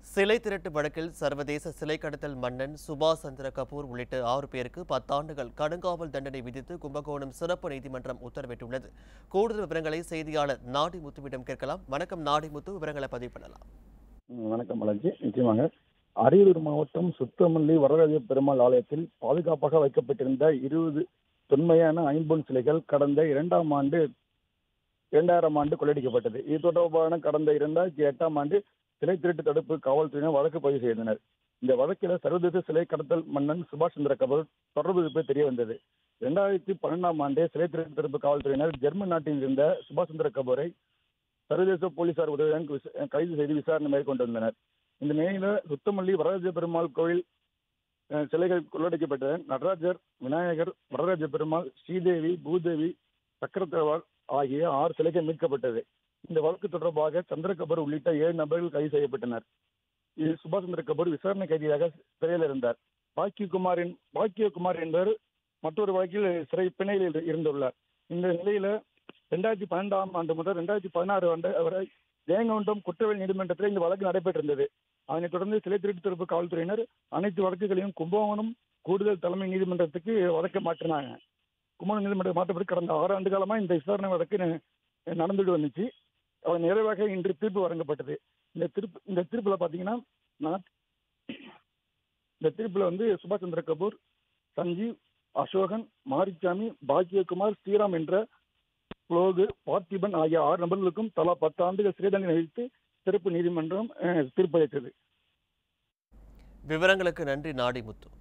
சிலை திருட்டு வழக்கில் சர்வதேச சிலை கடத்தல் மன்னன் சுபாஷ் சந்திர கபூர் உள்ளிட்ட ஆறு பேருக்கு பத்தாண்டுகள் கடுங்காவல் தண்டனை விதித்து கும்பகோணம் சிறப்பு நீதிமன்றம் உத்தரவிட்டுள்ளது கூடுதல் விவரங்களை செய்தியாளர் நாடிமுத்துவிடம் கேட்கலாம் வணக்கம் நாடிமுத்து விவரங்களை பதிவு பண்ணலாம் ம், வணக்கம் மலர்ஜி நிச்சயமாக அரியலூர் மாவட்டம் சுத்தமல்லி வரராஜ பெருமாள் ஆலயத்தில் பாதுகாப்பாக வைக்கப்பட்டிருந்த இருபது தொன்மையான ஐம்பொன் சிலைகள் கடந்த இரண்டாம் ஆண்டு இரண்டாயிரம் ஆண்டு கொள்ளையடிக்கப்பட்டது இது தொடர்பான கடந்த இரண்டாயிரத்தி எட்டாம் ஆண்டு சிலை திருட்டு தடுப்பு காவல்துறையினர் வழக்கு பதிவு செய்தனர் இந்த வழக்கில் சர்வதேச சிலை கடத்தல் மன்னன் சுபாஷ் சந்திர கபூர் தொடர்பு இருப்பது தெரிய வந்தது இரண்டாயிரத்தி பன்னெண்டாம் ஆண்டு சிலை திருட்டு தடுப்பு காவல்துறையினர் ஜெர்மன் நாட்டில் இருந்த சுபாஷ் சந்திர கபூரை சர்வதேச போலீசார் உதவியுடன் விச- கைது செய்து விசாரணை மேற்கொண்டு வந்தனர் இந்த நிலையில சுத்தமல்லி வரராஜ பெருமாள் கோவில் அஹ், சிலைகள் கொள்ளடிக்கப்பட்ட நடராஜர் விநாயகர் வரராஜ பெருமாள் ஸ்ரீதேவி பூதேவி சக்கரத்தேவாள் ஆகிய ஆறு சிலைகள் மீட்கப்பட்டது இந்த வழக்கு தொடர்பாக சந்திரகபூர் உள்ளிட்ட ஏழு நபர்கள் கைது செய்யப்பட்டனர் இது சுபாஷ் சந்திர கபூர் விசாரணை கைதியாக சிறையில் இருந்தார் பாக்கியகுமாரின் பாக்கியகுமார் என்பவர் மற்றொரு வழக்கில் சிறை பிணையில் இரு- இருந்துள்ளார் இந்த நிலையில ரெண்டாயிரத்தி பன்னெண்டாம் ஆண்டு முதல் ரெண்டாயிரத்தி பதினாறு ஆண்டு வரை ஜெயங்கொண்டம் குற்றவியல் நீதிமன்றத்தில் இந்த வழக்கு நடைபெற்றிருந்தது அதனைத் தொடர்ந்து சிலை திருட்டு தடுப்பு காவல்துறையினர் அனைத்து வழக்குகளையும் கும்பகோணம் கூடுதல் தலைமை நீதிமன்றத்துக்கு வழக்க மாற்றினாங்க கும்பகோணம் நீதிமன்றம் மாற்றப்பட்டு கடந்த ஆறு ஆண்டு காலமா இந்த விசாரணை வழக்கு ந- நடந்துட்டு வந்துச்சு அதன் நிறைவாக இன்று தீர்ப்பு வழங்கப்பட்டது இந்த தீர்ப்பு இந்த தீர்ப்புல பாத்தீங்கன்னா நான் இந்த தீர்ப்புல வந்து சுபாஷ் சந்திர கபூர் சஞ்சீவ் அசோகன் மாரிச்சாமி பாக்கியகுமார் ஸ்ரீராம் என்ற புலோகு பார்த்திபன் ஆகிய ஆறு நபர்களுக்கும் தலா பத்து ஆண்டுகள் சிறை தண்டனை விதித்து சிறப்பு நீதிமன்றம் அஹ், தீர்ப்பளித்தது விவரங்களுக்கு நன்றி நாடிமுத்து